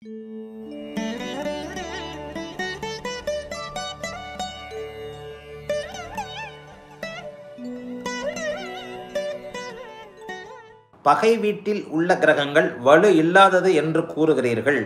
பகை வீட்டில் உள்ள கிரகங்கள் வலு இல்லாதது என்று கூறுகிறீர்கள்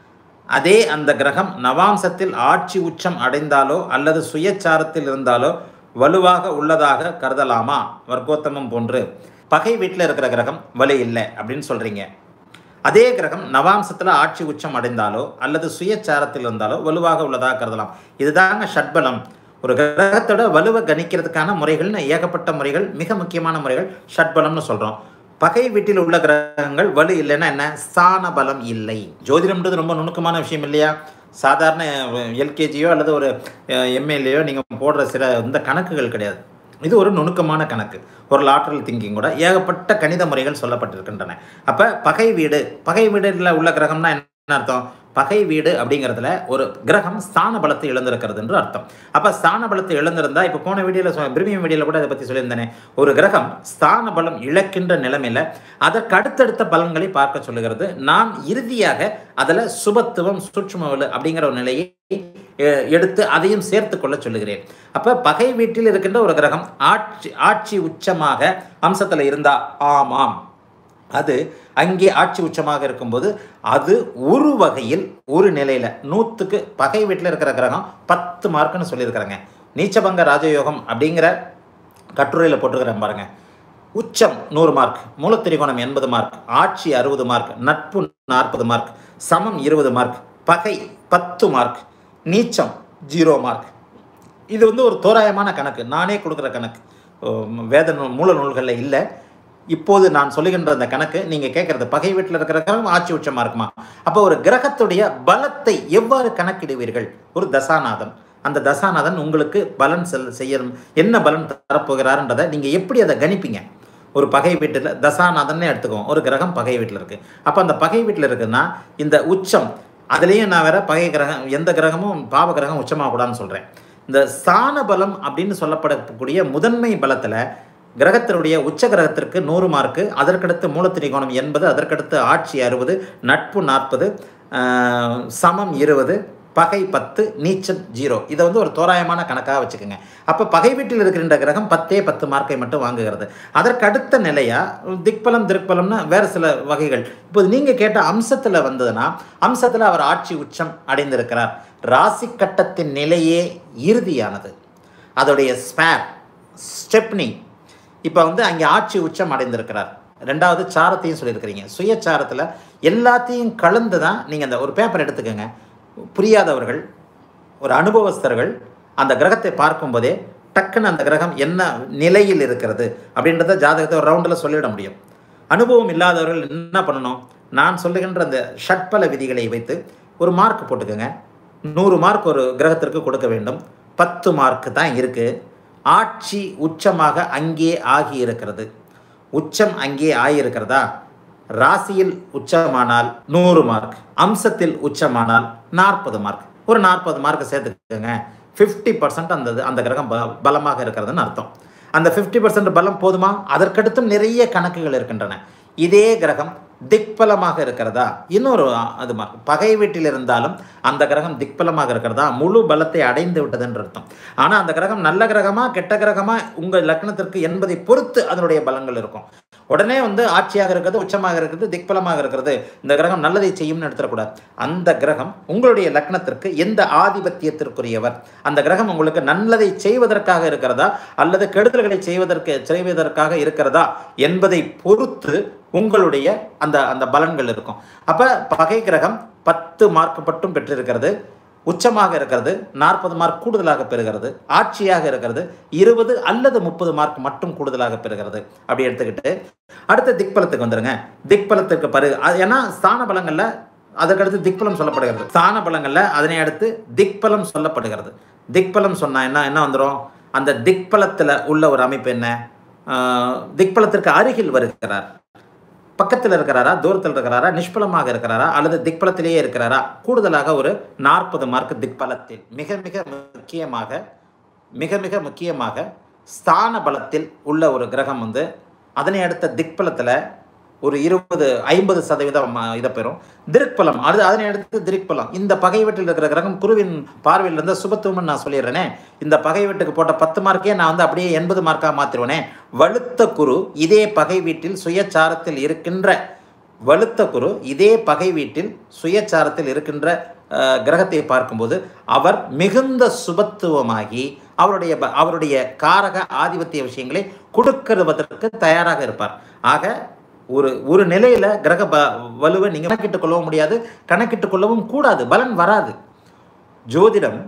அதே அந்த கிரகம் நவாம்சத்தில் ஆட்சி உச்சம் அடைந்தாலோ அல்லது சுயச்சாரத்தில் இருந்தாலோ வலுவாக உள்ளதாக கருதலாமா வர்க்கோத்தமம் போன்று பகை வீட்டில் இருக்கிற கிரகம் வலு இல்லை அப்படின்னு சொல்கிறீங்க அதே கிரகம் நவாம்சத்தில் ஆட்சி உச்சம் அடைந்தாலோ அல்லது சுயச்சாரத்தில் இருந்தாலோ வலுவாக உள்ளதாக கருதலாம் இதுதாங்க ஷட்பலம் ஒரு கிரகத்தோட வலுவை கணிக்கிறதுக்கான முறைகள்னு ஏகப்பட்ட முறைகள் மிக முக்கியமான முறைகள் ஷட்பலம்னு சொல்கிறோம் பகை வீட்டில் உள்ள கிரகங்கள் வலு இல்லைன்னா என்ன ஸ்தான பலம் இல்லை ஜோதிடம்ன்றது ரொம்ப நுணுக்கமான விஷயம் இல்லையா சாதாரண எல்கேஜியோ அல்லது ஒரு எம்எல்ஏயோ நீங்கள் போடுற சில இந்த கணக்குகள் கிடையாது இது ஒரு நுணுக்கமான கணக்கு ஒரு லாட்ரல் திங்கிங் கூட ஏகப்பட்ட கணித முறைகள் சொல்லப்பட்டிருக்கின்றன அப்போ பகை வீடு பகை வீடுல உள்ள கிரகம்னா என்ன அர்த்தம் பகை வீடு அப்படிங்கிறதுல ஒரு கிரகம் ஸ்தான பலத்தை இழந்திருக்கிறது என்று அர்த்தம் அப்போ ஸ்தான பலத்தை இழந்திருந்தா இப்போ போன வீடியோவில் பிரிமியம் வீடியோவில் கூட அதை பற்றி சொல்லியிருந்தேனே ஒரு கிரகம் ஸ்தான பலம் இழக்கின்ற நிலைமையில் அதற்கு அடுத்தடுத்த பலன்களை பார்க்க சொல்லுகிறது நான் இறுதியாக அதில் சுபத்துவம் சூட்சுமவலு அப்படிங்கிற ஒரு நிலையை எ- எடுத்து அதையும் சேர்த்து கொள்ள சொல்லுகிறேன் அப்போ பகை வீட்டில் இருக்கின்ற ஒரு கிரகம் ஆட்சி ஆட்சி உச்சமாக அம்சத்தில் இருந்தா ஆமாம் அது அங்கே ஆட்சி உச்சமாக இருக்கும்போது அது ஒரு வகையில் ஒரு நிலையில் நூற்றுக்கு பகை வீட்டில் இருக்கிற கிரகம் பத்து மார்க்குன்னு சொல்லியிருக்கிறாங்க நீச்சபங்க ராஜயோகம் அப்படிங்கிற கட்டுரையில் போட்டிருக்கிறேன் பாருங்க உச்சம் நூறு மார்க் மூலத்திரிகோணம் எண்பது மார்க் ஆட்சி அறுபது மார்க் நட்பு நாற்பது மார்க் சமம் இருபது மார்க் பகை பத்து மார்க் நீச்சம் ஜீரோ மார்க் இது வந்து ஒரு தோராயமான கணக்கு நானே கொடுக்குற கணக்கு உம், வேத நூல் மூல நூல்களில் இல்லை இப்போது நான் சொல்லுகின்ற அந்த கணக்கு நீங்கள் கேட்குறது பகை வீட்டில் இருக்கிற கிரகம் ஆட்சி உச்சமாக இருக்குமா அப்போ ஒரு கிரகத்துடைய பலத்தை எவ்வாறு கணக்கிடுவீர்கள் ஒரு தசாநாதன் அந்த தசாநாதன் உங்களுக்கு பலன் செல் செய்யணும் என்ன பலன் தரப்போகிறாருன்றதை நீங்கள் எப்படி அதை கணிப்பீங்க ஒரு பகை வீட்டில் தசாநாதன்னே எடுத்துக்குவோம் ஒரு கிரகம் பகை வீட்டில் இருக்குது அப்போ அந்த பகை வீட்டில் இருக்குன்னா இந்த உச்சம் அதுலேயும் நான் வேற பகை கிரகம் எந்த கிரகமும் பாவ கிரகம் உச்சமாக கூடாதுன்னு சொல்கிறேன் இந்த ஸ்தான பலம் அப்படின்னு சொல்லப்படக்கூடிய முதன்மை பலத்தில் கிரகத்தினுடைய உச்ச கிரகத்திற்கு நூறு மார்க்கு அதற்கடுத்து மூலத்திரிகோணம் எண்பது அதற்கடுத்து ஆட்சி அறுபது நட்பு நாற்பது சமம் இருபது பகை பத்து நீச்சம் ஜீரோ இதை வந்து ஒரு தோராயமான கணக்காக வச்சுக்கோங்க அப்போ பகை வீட்டில் இருக்கின்ற கிரகம் பத்தே பத்து மார்க்கை மட்டும் வாங்குகிறது அதற்கு அடுத்த நிலையாக திக்பலம் திருப்பலம்னு வேறு சில வகைகள் இப்போது நீங்கள் கேட்ட அம்சத்தில் வந்ததுன்னா அம்சத்தில் அவர் ஆட்சி உச்சம் அடைந்திருக்கிறார் ராசி கட்டத்தின் நிலையே இறுதியானது அதோடைய ஸ்பேர் ஸ்டெப்னி இப்போ வந்து அங்கே ஆட்சி உச்சம் அடைந்திருக்கிறார் ரெண்டாவது சாரத்தையும் சொல்லியிருக்கிறீங்க சுயச்சாரத்தில் எல்லாத்தையும் கலந்து தான் நீங்கள் அந்த ஒரு பேப்பர் எடுத்துக்கோங்க புரியாதவர்கள் ஒரு அனுபவஸ்தர்கள் அந்த கிரகத்தை பார்க்கும்போதே டக்குன்னு அந்த கிரகம் என்ன நிலையில் இருக்கிறது அப்படின்றத ஜாதகத்தை ஒரு ரவுண்டில் சொல்லிட முடியும் அனுபவம் இல்லாதவர்கள் என்ன பண்ணணும் நான் சொல்லுகின்ற அந்த ஷட்பல விதிகளை வைத்து ஒரு மார்க் போட்டுக்கோங்க நூறு மார்க் ஒரு கிரகத்திற்கு கொடுக்க வேண்டும் பத்து மார்க் தான் இருக்குது ஆட்சி உச்சமாக அங்கே ஆகி இருக்கிறது உச்சம் அங்கே ஆகியிருக்கிறதா ராசியில் உச்சமானால் நூறு மார்க் அம்சத்தில் உச்சமானால் நாற்பது மார்க் ஒரு நாற்பது மார்க் சேர்த்துக்கோங்க ஃபிஃப்டி பர்சன்ட் அந்த அந்த கிரகம் ப பலமாக இருக்கிறதுன்னு அர்த்தம் அந்த ஃபிஃப்டி பர்சன்ட் பலம் போதுமா அதற்கடுத்தும் நிறைய கணக்குகள் இருக்கின்றன இதே கிரகம் திக்பலமாக இருக்கிறதா இன்னொரு அது மா- பகை வீட்டில் இருந்தாலும் அந்த கிரகம் திக்பலமாக இருக்கிறதா முழு பலத்தை அடைந்து விட்டதுன்ற அர்த்தம் ஆனால் அந்த கிரகம் நல்ல கிரகமா கெட்ட கிரகமா உங்கள் லக்னத்திற்கு என்பதை பொறுத்து அதனுடைய பலங்கள் இருக்கும் உடனே வந்து ஆட்சியாக இருக்கிறது உச்சமாக இருக்கிறது திக்பலமாக இருக்கிறது இந்த கிரகம் நல்லதை செய்யும்னு எடுத்துடக்கூடாது அந்த கிரகம் உங்களுடைய லக்னத்திற்கு எந்த ஆதிபத்தியத்திற்குரியவர் அந்த கிரகம் உங்களுக்கு நல்லதை செய்வதற்காக இருக்கிறதா அல்லது கெடுதல்களை செய்வதற்கு செய்வதற்காக இருக்கிறதா என்பதை பொறுத்து உங்களுடைய அந்த அந்த பலன்கள் இருக்கும் அப்போ பகை கிரகம் பத்து மார்க் மட்டும் பெற்றிருக்கிறது உச்சமாக இருக்கிறது நாற்பது மார்க் கூடுதலாக பெறுகிறது ஆட்சியாக இருக்கிறது இருபது அல்லது முப்பது மார்க் மட்டும் கூடுதலாக பெறுகிறது அப்படி எடுத்துக்கிட்டு அடுத்த திக்பலத்துக்கு வந்துருங்க திக்பலத்துக்கு பரு அது ஏன்னா ஸ்தான பலங்களில் அதற்கடுத்து திக்பலம் சொல்லப்படுகிறது ஸ்தான பலங்களில் அதனை அடுத்து திக்பலம் சொல்லப்படுகிறது திக்பலம் சொன்னா என்ன என்ன வந்துடும் அந்த திக்பலத்தில் உள்ள ஒரு அமைப்பு என்ன ஆஹ், திக்பலத்திற்கு அருகில் வருகிறார் பக்கத்தில் இருக்கிறாரா தூரத்தில் இருக்கிறாரா நிஷ்பலமாக இருக்கிறாரா அல்லது திக்பலத்திலேயே இருக்கிறாரா கூடுதலாக ஒரு நாற்பது மார்க் திக்பலத்தில் மிக மிக முக்கியமாக மிக மிக முக்கியமாக ஸ்தான பலத்தில் உள்ள ஒரு கிரகம் வந்து அதனை அடுத்த திக்பலத்தில் ஒரு இருபது ஐம்பது சதவீதம் ம- இதை பெறும் திருக்பலம் அது அதனை அடுத்து திருக்பலம் இந்த பகை வீட்டில் இருக்கிற கிரகம் குருவின் பார்வையில் இருந்த சுபத்துவம்னு நான் சொல்லிடுறேனே இந்த பகை வீட்டுக்கு போட்ட பத்து மார்க்கே நான் வந்து அப்படியே எண்பது மார்க்காக மாற்றிடுவேனே வலுத்த குரு இதே பகை வீட்டில் சுயச்சாரத்தில் இருக்கின்ற வலுத்த குரு இதே பகை வீட்டில் சுயச்சாரத்தில் இருக்கின்ற அஹ், கிரகத்தை பார்க்கும்போது அவர் மிகுந்த சுபத்துவமாகி அவருடைய ப- அவருடைய காரக ஆதிபத்திய விஷயங்களை கொடுக்கிறதற்கு தயாராக இருப்பார் ஆக ஒரு ஒரு நிலையில கிரக ப வலுவை நீங்கள் கணக்கிட்டுக் கொள்ளவும் முடியாது கணக்கிட்டுக் கொள்ளவும் கூடாது பலன் வராது ஜோதிடம்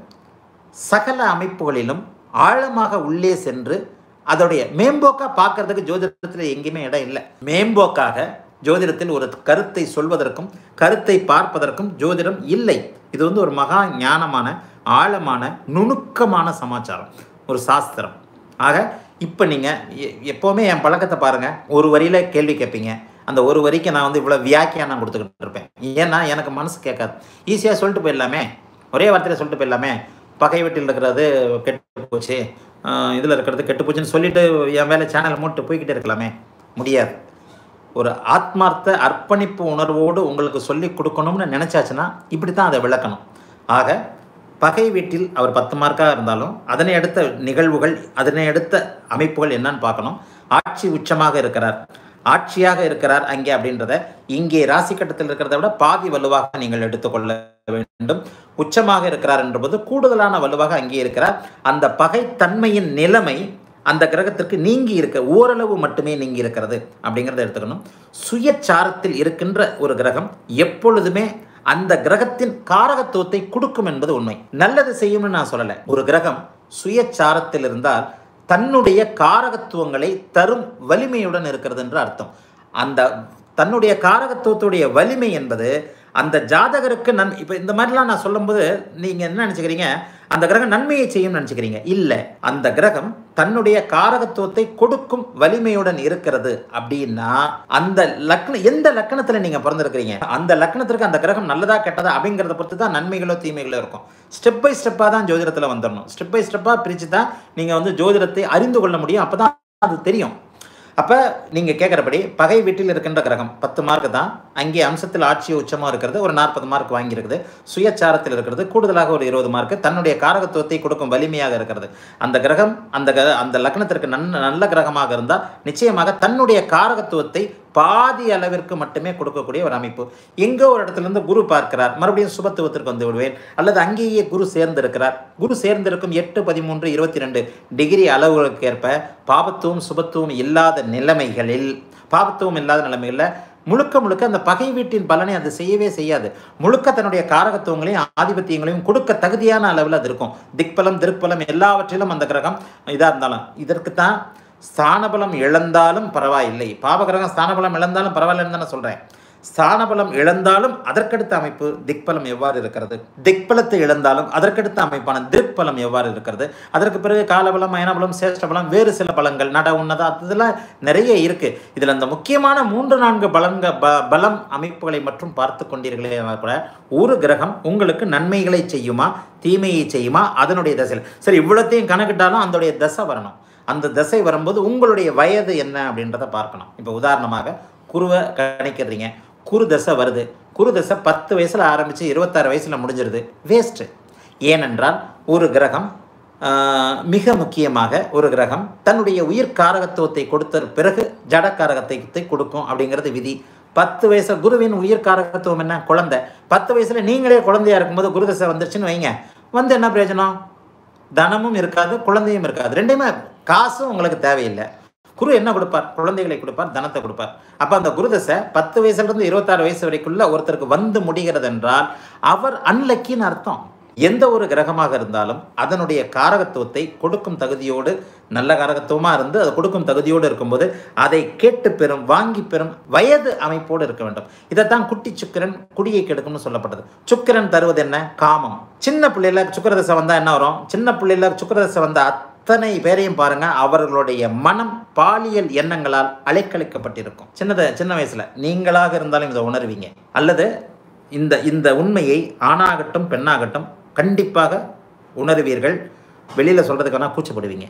சகல அமைப்புகளிலும் ஆழமாக உள்ளே சென்று அதோடைய மேம்போக்கா பார்க்கறதுக்கு ஜோதிடத்தில் எங்கேயுமே இடம் இல்லை மேம்போக்காக ஜோதிடத்தில் ஒரு கருத்தை சொல்வதற்கும் கருத்தை பார்ப்பதற்கும் ஜோதிடம் இல்லை இது வந்து ஒரு மகா ஞானமான ஆழமான நுணுக்கமான சமாச்சாரம் ஒரு சாஸ்திரம் ஆக இப்போ நீங்கள் எப்போவுமே என் பழக்கத்தை பாருங்கள் ஒரு வரியில் கேள்வி கேட்பீங்க அந்த ஒரு வரிக்கு நான் வந்து இவ்வளோ வியாக்கியானம் கொடுத்துக்கிட்டு இருப்பேன் ஏன்னா எனக்கு மனசு கேட்காது ஈஸியாக சொல்லிட்டு போயிடலாமே ஒரே வார்த்தையில் சொல்லிட்டு போயிடலாமே பகை வீட்டில் இருக்கிறது கெட்டு போச்சு இதில் இருக்கிறது கெட்டு போச்சுன்னு சொல்லிட்டு என் வேலை சேனலை மூட்டு போய்கிட்டே இருக்கலாமே முடியாது ஒரு ஆத்மார்த்த அர்ப்பணிப்பு உணர்வோடு உங்களுக்கு சொல்லி கொடுக்கணும்னு நினச்சாச்சுன்னா இப்படி தான் அதை விளக்கணும் ஆக பகை வீட்டில் அவர் பத்து மார்க்காக இருந்தாலும் அதனை அடுத்த நிகழ்வுகள் அதனை அடுத்த அமைப்புகள் என்னன்னு பார்க்கணும் ஆட்சி உச்சமாக இருக்கிறார் ஆட்சியாக இருக்கிறார் அங்கே அப்படின்றத இங்கே ராசி கட்டத்தில் இருக்கிறத விட பாதி வலுவாக நீங்கள் எடுத்துக்கொள்ள வேண்டும் உச்சமாக இருக்கிறார் என்றபோது கூடுதலான வலுவாக அங்கே இருக்கிறார் அந்த பகைத்தன்மையின் நிலைமை அந்த கிரகத்திற்கு நீங்கி இருக்க ஓரளவு மட்டுமே நீங்கி இருக்கிறது அப்படிங்கிறத எடுத்துக்கணும் சுயச்சாரத்தில் இருக்கின்ற ஒரு கிரகம் எப்பொழுதுமே அந்த கிரகத்தின் காரகத்துவத்தை கொடுக்கும் என்பது உண்மை நல்லது செய்யும்னு நான் சொல்லலை ஒரு கிரகம் சுயச்சாரத்தில் இருந்தால் தன்னுடைய காரகத்துவங்களை தரும் வலிமையுடன் இருக்கிறது என்று அர்த்தம் அந்த தன்னுடைய காரகத்துவத்துடைய வலிமை என்பது அந்த ஜாதகருக்கு நன் இப்போ இந்த மாதிரிலாம் நான் சொல்லும்போது நீங்கள் என்ன நினச்சிக்கிறீங்க அந்த கிரகம் நன்மையை செய்யும் நினச்சிக்கிறீங்க இல்லை அந்த கிரகம் தன்னுடைய காரகத்துவத்தை கொடுக்கும் வலிமையுடன் இருக்கிறது அப்படின்னா அந்த லக்ன எந்த லக்கணத்தில் நீங்கள் பிறந்திருக்கிறீங்க அந்த லக்கணத்திற்கு அந்த கிரகம் நல்லதா கெட்டதா அப்படிங்கிறத பொறுத்து தான் நன்மைகளோ தீமைகளோ இருக்கும் ஸ்டெப் பை ஸ்டெப்பாக தான் ஜோதிடத்தில் வந்துடணும் ஸ்டெப் பை ஸ்டெப்பாக பிரித்து தான் நீங்கள் வந்து ஜோதிடத்தை அறிந்து கொள்ள முடியும் அப்போ தான் அது தெரியும் அப்போ நீங்கள் கேட்குறபடி பகை வீட்டில் இருக்கின்ற கிரகம் பத்து மார்க் தான் அங்கே அம்சத்தில் ஆட்சி உச்சமாக இருக்கிறது ஒரு நாற்பது மார்க் வாங்கியிருக்குது சுயச்சாரத்தில் இருக்கிறது கூடுதலாக ஒரு இருபது மார்க் தன்னுடைய காரகத்துவத்தை கொடுக்கும் வலிமையாக இருக்கிறது அந்த கிரகம் அந்த க- அந்த லக்னத்திற்கு நன்ன நல்ல கிரகமாக இருந்தால் நிச்சயமாக தன்னுடைய காரகத்துவத்தை பாதி அளவிற்கு மட்டுமே கொடுக்கக்கூடிய ஒரு அமைப்பு எங்கோ ஒரு இடத்துல இருந்து குரு பார்க்கிறார் மறுபடியும் சுபத்துவத்திற்கு வந்து விடுவேன் அல்லது அங்கேயே குரு சேர்ந்திருக்கிறார் குரு சேர்ந்திருக்கும் எட்டு பதிமூன்று இருபத்தி ரெண்டு டிகிரி அளவுகளுக்கு ஏற்ப பாபத்துவம் சுபத்துவம் இல்லாத நிலைமைகளில் பாபத்துவம் இல்லாத நிலைமைகளில் முழுக்க முழுக்க அந்த பகை வீட்டின் பலனை அது செய்யவே செய்யாது முழுக்க தன்னுடைய காரகத்துவங்களையும் ஆதிபத்தியங்களையும் கொடுக்க தகுதியான அளவில் அது இருக்கும் திக்பலம் திருப்பலம் எல்லாவற்றிலும் அந்த கிரகம் இதாக இருந்தாலும் இதற்கு தான் ஸ்தானபலம் இழந்தாலும் பரவாயில்லை பாபகிரகம் ஸ்தானபலம் இழந்தாலும் பரவாயில்லைன்னு தான் நான் சொல்கிறேன் ஸ்தானபலம் இழந்தாலும் அதற்கடுத்த அமைப்பு திக்பலம் எவ்வாறு இருக்கிறது திக்பலத்தை இழந்தாலும் அதற்கடுத்த அமைப்பான திருப்பலம் எவ்வாறு இருக்கிறது அதற்கு பிறகு காலபலம் அயனபலம் சேஷ்டபலம் வேறு சில பலங்கள் நட உன்னதா அதெல்லாம் நிறைய இருக்கு இதில் அந்த முக்கியமான மூன்று நான்கு பலங்க ப பலம் அமைப்புகளை மட்டும் பார்த்து கொண்டீர்களே ஆனால் கூட ஒரு கிரகம் உங்களுக்கு நன்மைகளை செய்யுமா தீமையை செய்யுமா அதனுடைய தசையில் சரி இவ்வளத்தையும் கணக்கிட்டாலும் அதனுடைய தசை வரணும் அந்த தசை வரும்போது உங்களுடைய வயது என்ன அப்படின்றத பார்க்கணும் இப்போ உதாரணமாக குருவை கணிக்கிறீங்க குரு தசை வருது குரு தசை பத்து வயசில் ஆரம்பித்து இருபத்தாறு வயசில் முடிஞ்சிருது வேஸ்ட்டு ஏனென்றால் ஒரு கிரகம் ஆஹ், மிக முக்கியமாக ஒரு கிரகம் தன்னுடைய உயிர் காரகத்துவத்தை கொடுத்த பிறகு ஜட காரகத்தை கொடுக்கும் அப்படிங்கிறது விதி பத்து வயசு குருவின் உயிர் காரகத்துவம் என்ன குழந்தை பத்து வயசுல நீங்களே குழந்தையா இருக்கும்போது குரு தசை வந்துருச்சுன்னு வைங்க வந்து என்ன பிரயோஜனம் தனமும் இருக்காது குழந்தையும் இருக்காது ரெண்டையுமே காசும் உங்களுக்கு தேவையில்லை குரு என்ன கொடுப்பார் குழந்தைகளை கொடுப்பார் தனத்தை கொடுப்பார் அப்போ அந்த குருதசை பத்து வயசுலேருந்து இருபத்தாறு வயசு வரைக்குள்ள ஒருத்தருக்கு வந்து முடிகிறது என்றால் அவர் அன்லக்கின்னு அர்த்தம் எந்த ஒரு கிரகமாக இருந்தாலும் அதனுடைய காரகத்துவத்தை கொடுக்கும் தகுதியோடு நல்ல காரகத்துவமாக இருந்து அது கொடுக்கும் தகுதியோடு இருக்கும்போது அதை கேட்டு பெறும் வாங்கி பெறும் வயது அமைப்போடு இருக்க வேண்டும் இதைத்தான் குட்டி சுக்கிரன் குடியை கெடுக்கும்னு சொல்லப்பட்டது சுக்கிரன் தருவது என்ன காமம் சின்ன பிள்ளையில சுக்கிரதசை வந்தால் என்ன வரும் சின்ன பிள்ளையில சுக்கிரதசை வந்த அத்தனை பேரையும் பாருங்க அவர்களுடைய மனம் பாலியல் எண்ணங்களால் அலைக்கழிக்கப்பட்டிருக்கும் சின்னத சின்ன வயசுல நீங்களாக இருந்தாலும் இதை உணர்வீங்க அல்லது இந்த இந்த உண்மையை ஆணாகட்டும் பெண்ணாகட்டும் கண்டிப்பாக உணர்வீர்கள் வெளியில் சொல்கிறதுக்கான கூச்சப்படுவீங்க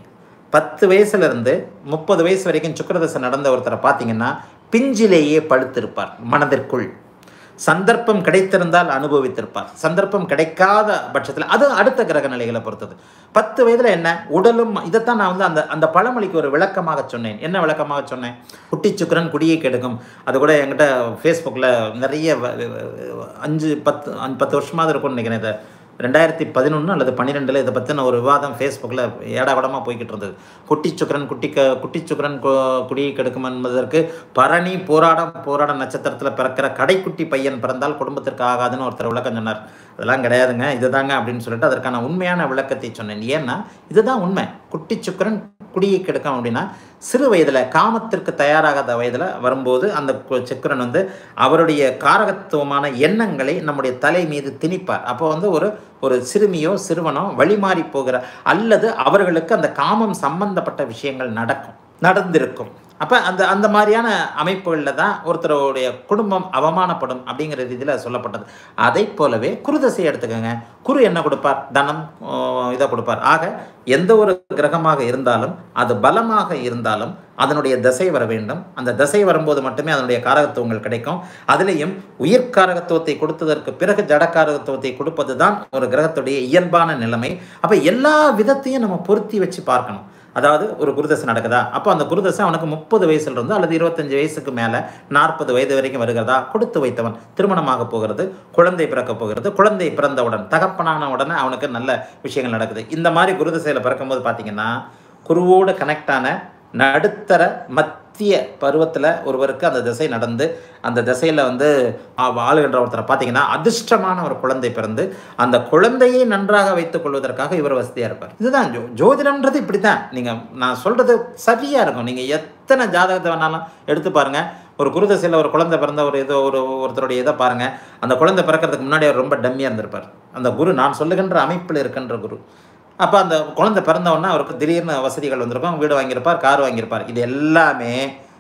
பத்து வயசுலேருந்து முப்பது வயசு வரைக்கும் சுக்கிரதசை நடந்த ஒருத்தரை பார்த்தீங்கன்னா பிஞ்சிலேயே பழுத்திருப்பார் மனதிற்குள் சந்தர்ப்பம் கிடைத்திருந்தால் அனுபவித்திருப்பார் சந்தர்ப்பம் கிடைக்காத பட்சத்தில் அது அடுத்த கிரக நிலைகளை பொறுத்தது பத்து வயதில் என்ன உடலும் இதைத்தான் நான் வந்து அந்த அந்த பழமொழிக்கு ஒரு விளக்கமாக சொன்னேன் என்ன விளக்கமாக சொன்னேன் குட்டி சுக்கரன் குடியை கெடுக்கும் அது கூட என்கிட்ட ஃபேஸ்புக்கில் நிறைய வ- வ- அஞ்சு பத்து அஞ்சு பத்து வருஷமாவது இருக்கும்னு நினைக்கிறேன் இதை ரெண்டாயிரத்தி பதினொன்று அல்லது பன்னிரெண்டில் இதை பற்றின ஒரு விவாதம் ஃபேஸ்புக்கில் ஏடாவடமாக போய்கிட்டு இருந்தது குட்டி சுக்கரன் குட்டி க குட்டி சுக்கரன் கு- குடியை கெடுக்கும் என்பதற்கு பரணி போராடம் போராட நட்சத்திரத்தில் பிறக்கிற கடைக்குட்டி பையன் பிறந்தால் குடும்பத்திற்கு ஆகாதுன்னு ஒருத்தர் விளக்கம் சொன்னார் அதெல்லாம் கிடையாதுங்க இதுதாங்க அப்படின்னு சொல்லிட்டு அதற்கான உண்மையான விளக்கத்தை சொன்னேன் ஏன்னா இதுதான் உண்மை குட்டி சுக்கரன் குடியை கெடுக்கும் அப்படின்னா சிறு வயதில் காமத்திற்கு தயாராகாத வயதில் வரும்போது அந்த கு- சுக்கிரன் வந்து அவருடைய காரகத்துவமான எண்ணங்களை நம்முடைய தலை மீது திணிப்பார் அப்போ வந்து ஒரு ஒரு சிறுமியோ சிறுவனோ வழிமாறி போகிற அல்லது அவர்களுக்கு அந்த காமம் சம்பந்தப்பட்ட விஷயங்கள் நடக்கும் நடந்திருக்கும் அப்போ அந்த அந்த மாதிரியான அமைப்புகளில் தான் ஒருத்தருடைய குடும்பம் அவமானப்படும் அப்படிங்கிற ரீதியில் சொல்லப்பட்டது அதை போலவே குருதசை எடுத்துக்கோங்க குரு என்ன கொடுப்பார் தனம் ஆஹ் இதை கொடுப்பார் ஆக எந்த ஒரு கிரகமாக இருந்தாலும் அது பலமாக இருந்தாலும் அதனுடைய தசை வர வேண்டும் அந்த தசை வரும்போது மட்டுமே அதனுடைய காரகத்துவங்கள் கிடைக்கும் அதுலேயும் உயிர்காரகத்துவத்தை கொடுத்ததற்கு பிறகு ஜடக்காரகத்துவத்தை கொடுப்பது தான் ஒரு கிரகத்துடைய இயல்பான நிலைமை அப்போ எல்லா விதத்தையும் நம்ம பொருத்தி வச்சு பார்க்கணும் அதாவது ஒரு குருதசை நடக்குதா அப்போ அந்த குருதசை அவனுக்கு முப்பது வயசுல இருந்து அல்லது இருபத்தஞ்சு வயசுக்கு மேலே நாற்பது வயது வரைக்கும் வருகிறதா கொடுத்து வைத்தவன் திருமணமாக போகிறது குழந்தை பிறக்க போகிறது குழந்தை பிறந்தவுடன் தகப்பனான உடனே அவனுக்கு நல்ல விஷயங்கள் நடக்குது இந்த மாதிரி குருதசையில் பிறக்கும்போது பார்த்தீங்கன்னா குருவோடு கனெக்ட் ஆன நடுத்தர மத்திய பருவத்தில் ஒருவருக்கு அந்த திசை நடந்து அந்த திசையில் வந்து ஆ- ஆளுகின்ற ஒருத்தரை பார்த்தீங்கன்னா அதிர்ஷ்டமான ஒரு குழந்தை பிறந்து அந்த குழந்தையை நன்றாக வைத்துக் கொள்வதற்காக இவர் வசதியாக இருப்பார் இதுதான் ஜோ ஜோதிடம்ன்றது இப்படி தான் நீங்கள் நான் சொல்கிறது சரியாக இருக்கும் நீங்கள் எத்தனை ஜாதகத்தை வேணாலும் எடுத்து பாருங்கள் ஒரு குருதசையில் ஒரு குழந்தை பிறந்த ஒரு ஏதோ ஒரு ஒருத்தருடைய இதை பாருங்கள் அந்த குழந்தை பிறக்கிறதுக்கு முன்னாடி அவர் ரொம்ப டம்மியாக இருந்திருப்பார் அந்த குரு நான் சொல்லுகின்ற அமைப்பில் இருக்கின்ற குரு அப்போ அந்த குழந்தை பிறந்த உடனே அவருக்கு திடீர்னு வசதிகள் வந்திருக்கும் வீடு வாங்கியிருப்பார் கார் வாங்கியிருப்பார் இது எல்லாமே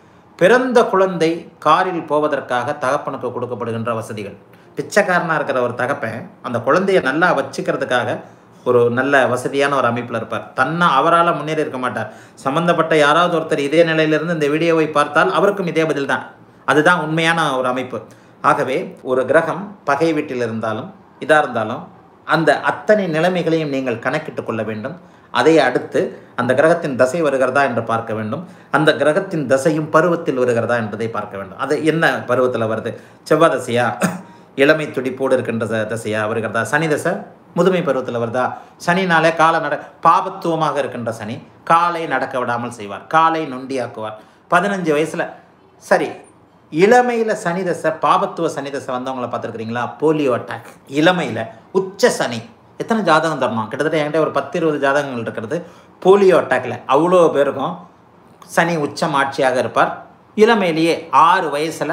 பிறந்த குழந்தை காரில் போவதற்காக தகப்பனுக்கு கொடுக்கப்படுகின்ற வசதிகள் பிச்சைக்காரனாக இருக்கிற ஒரு தகப்பன் அந்த குழந்தையை நல்லா வச்சுக்கிறதுக்காக ஒரு நல்ல வசதியான ஒரு அமைப்பில் இருப்பார் தன்னை அவரால் முன்னேறி இருக்க மாட்டார் சம்மந்தப்பட்ட யாராவது ஒருத்தர் இதே நிலையிலிருந்து இந்த வீடியோவை பார்த்தால் அவருக்கும் இதே பதில் தான் அதுதான் உண்மையான ஒரு அமைப்பு ஆகவே ஒரு கிரகம் பகை வீட்டில் இருந்தாலும் இதாக இருந்தாலும் அந்த அத்தனை நிலைமைகளையும் நீங்கள் கணக்கிட்டு கொள்ள வேண்டும் அதை அடுத்து அந்த கிரகத்தின் தசை வருகிறதா என்று பார்க்க வேண்டும் அந்த கிரகத்தின் தசையும் பருவத்தில் வருகிறதா என்பதை பார்க்க வேண்டும் அது என்ன பருவத்தில் வருது செவ்வாய் தசையா இளமை துடிப்போடு இருக்கின்ற த- தசையா வருகிறதா சனி தசை முதுமை பருவத்தில் வருதா சனினாலே கால நட பாபத்துவமாக இருக்கின்ற சனி காலை நடக்க விடாமல் செய்வார் காலை நொண்டியாக்குவார் பதினஞ்சு வயசுல சரி இளமையில் சனி தசை பாபத்துவ சனி தசை வந்தவங்கள பார்த்துருக்குறீங்களா போலியோ அட்டாக் இளமையில் உச்ச சனி எத்தனை ஜாதகம் தரணும் கிட்டத்தட்ட என்கிட்ட ஒரு பத்து இருபது ஜாதகங்கள் இருக்கிறது போலியோ அட்டாக்ல அவ்வளோ பேருக்கும் சனி உச்சம் ஆட்சியாக இருப்பார் இளமையிலேயே ஆறு வயசில்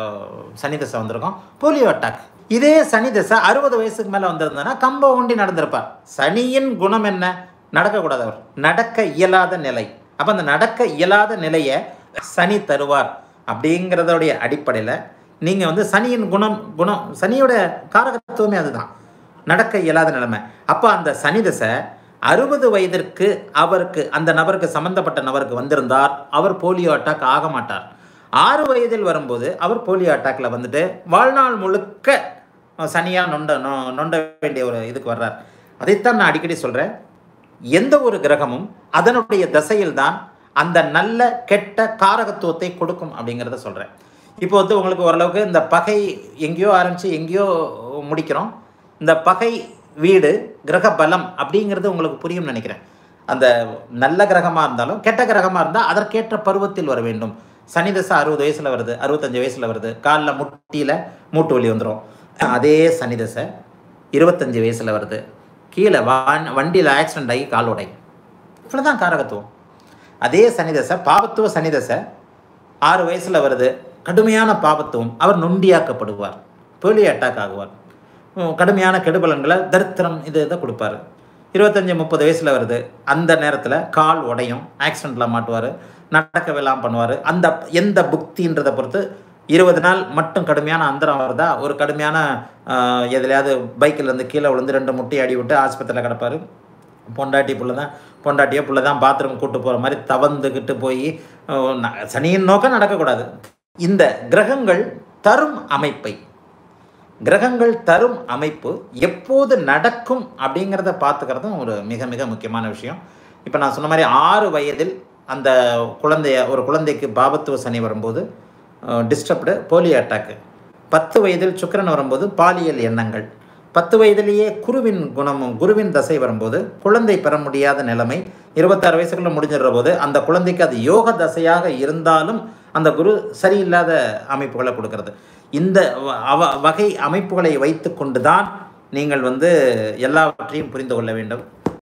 சனி தசை வந்திருக்கும் போலியோ அட்டாக் இதே சனி தசை அறுபது வயசுக்கு மேலே வந்திருந்ததுன்னா கம்ப ஊண்டி நடந்திருப்பார் சனியின் குணம் என்ன நடக்கக்கூடாது அவர் நடக்க இயலாத நிலை அப்போ அந்த நடக்க இயலாத நிலையை சனி தருவார் அப்படிங்கிறதோடைய அடிப்படையில் நீங்கள் வந்து சனியின் குணம் குணம் சனியோட காரகத்துவமே அதுதான் நடக்க இயலாத நிலைமை அப்போ அந்த சனி தசை அறுபது வயதிற்கு அவருக்கு அந்த நபருக்கு சம்பந்தப்பட்ட நபருக்கு வந்திருந்தார் அவர் போலியோ அட்டாக் ஆக மாட்டார் ஆறு வயதில் வரும்போது அவர் போலியோ அட்டாக்ல வந்துட்டு வாழ்நாள் முழுக்க சனியாக நொண்ட நொ- நொண்ட வேண்டிய ஒரு இதுக்கு வர்றார் அதைத்தான் நான் அடிக்கடி சொல்கிறேன் எந்த ஒரு கிரகமும் அதனுடைய தசையில் தான் அந்த நல்ல கெட்ட காரகத்துவத்தை கொடுக்கும் அப்படிங்கிறத சொல்கிறேன் இப்போ வந்து உங்களுக்கு ஓரளவுக்கு இந்த பகை எங்கேயோ ஆரம்பித்து எங்கேயோ முடிக்கிறோம் இந்த பகை வீடு கிரக பலம் அப்படிங்கிறது உங்களுக்கு புரியும்னு நினைக்கிறேன் அந்த நல்ல கிரகமாக இருந்தாலும் கெட்ட கிரகமாக இருந்தால் அதற்கேற்ற பருவத்தில் வர வேண்டும் சனி தசை அறுபது வயசில் வருது அறுபத்தஞ்சு வயசில் வருது காலில் முட்டியில் மூட்டு வலி வந்துடும் அதே சனி தசை இருபத்தஞ்சு வயசில் வருது கீழே வண் வண்டியில் ஆக்சிடென்ட் ஆகி கால் உடையும் இவ்வளோதான் காரகத்துவம் அதே சனி தசை பாபத்துவ சனி தசை ஆறு வயசில் வருது கடுமையான பாபத்துவம் அவர் நொண்டியாக்கப்படுவார் போலியோ அட்டாக் ஆகுவார் உம், கடுமையான கெடுபலன்களை தரித்திரம் இது இதை கொடுப்பாரு இருபத்தஞ்சி முப்பது வயசில் வருது அந்த நேரத்தில் கால் உடையும் ஆக்சிடெண்ட்டில் மாட்டுவார் நடக்கவெல்லாம் பண்ணுவார் அந்த எந்த புக்தின்றதை பொறுத்து இருபது நாள் மட்டும் கடுமையான அந்தரம் வருதா ஒரு கடுமையான ஆஹ், எதுலையாவது பைக்கில் இருந்து கீழே விழுந்து ரெண்டு முட்டி அடி விட்டு ஆஸ்பத்திரியில் கிடப்பார் பொண்டாட்டி புள்ள தான் பொண்டாட்டியோ புள்ள தான் பாத்ரூம் கூட்டு போகிற மாதிரி தவந்துக்கிட்டு போய் அஹ், ந- சனியின் நோக்கம் நடக்கக்கூடாது இந்த கிரகங்கள் தரும் அமைப்பை கிரகங்கள் தரும் அமைப்பு எப்போது நடக்கும் அப்படிங்கிறத பார்த்துக்கிறதும் ஒரு மிக மிக முக்கியமான விஷயம் இப்போ நான் சொன்ன மாதிரி ஆறு வயதில் அந்த குழந்தைய ஒரு குழந்தைக்கு பாபத்துவ சனி வரும்போது டிஸ்டர்ப்டு போலியோ அட்டாக்கு பத்து வயதில் சுக்கிரன் வரும்போது பாலியல் எண்ணங்கள் பத்து வயதிலேயே குருவின் குணமும் குருவின் தசை வரும்போது குழந்தை பெற முடியாத நிலைமை இருபத்தாறு வயசுக்குள்ள முடிஞ்சிடுற போது அந்த குழந்தைக்கு அது யோக தசையாக இருந்தாலும் அந்த குரு சரியில்லாத அமைப்புகளை கொடுக்கிறது இந்த வ- அவ வகை அமைப்புகளை வைத்து கொண்டு தான் நீங்கள் வந்து எல்லாவற்றையும் புரிந்து கொள்ள வேண்டும்